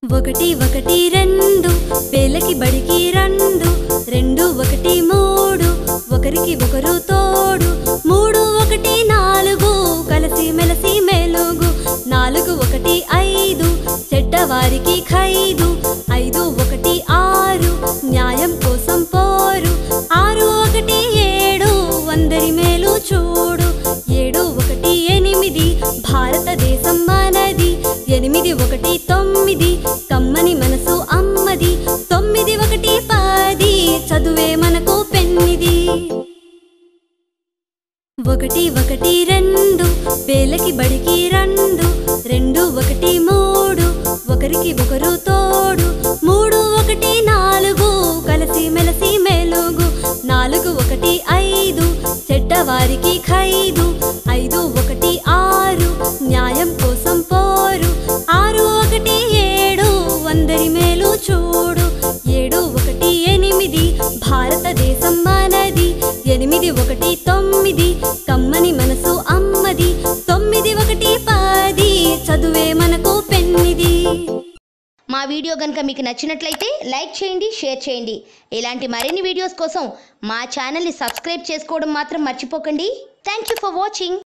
ఒకటి ఒకటి రెండు వేలకి బడికి రెండు రెండు ఒకటి మూడు ఒకరికి ఒకరు తోడు మూడు ఒకటి నాలుగు కలిసి మెలసి మెలుగు నాలుగు ఒకటి ఐదు చెడ్డవారికి ఖైదు ఐదు ఒకటి ఆరు న్యాయం కోసం పోరు ఆరు ఒకటి ఏడు అందరి మేలు చూడు ఏడు ఒకటి ఎనిమిది భారతదేశం మనది ఎనిమిది ఒకటి తొమ్మిది కమ్మని మనసు అమ్మది తొమ్మిది ఒకటి పది చదువే మనకు పెన్నిది ఒకటి ఒకటి రెండు వేలకి బడికి రెండు రెండు ఒకటి మూడు ఒకరికి ఒకరు తోడు మూడు ఒకటి నాలుగు కలిసి మెలసి మెలుగు నాలుగు ఒకటి ఐదు చెడ్డవారికి ఖైదు ఐదు ఒకటి ఆరు న్యాయం కోసం పోరు ఆరు ఒకటి ఏడు అందరి మేలు చూడు ఏడు ఒకటి ఎనిమిది భారతదేశం మనది ఎనిమిది ఒకటి తొమ్మిది కమ్మని మనసు అమ్మది తొమ్మిది ఒకటి పది చదువే మనకు పెన్నిది మా వీడియో కనుక మీకు నచ్చినట్లయితే లైక్ చేయండి షేర్ చేయండి ఇలాంటి మరిన్ని వీడియోస్ కోసం మా ఛానల్ని సబ్స్క్రైబ్ చేసుకోవడం మాత్రం మర్చిపోకండి థ్యాంక్ యూ ఫర్ వాచింగ్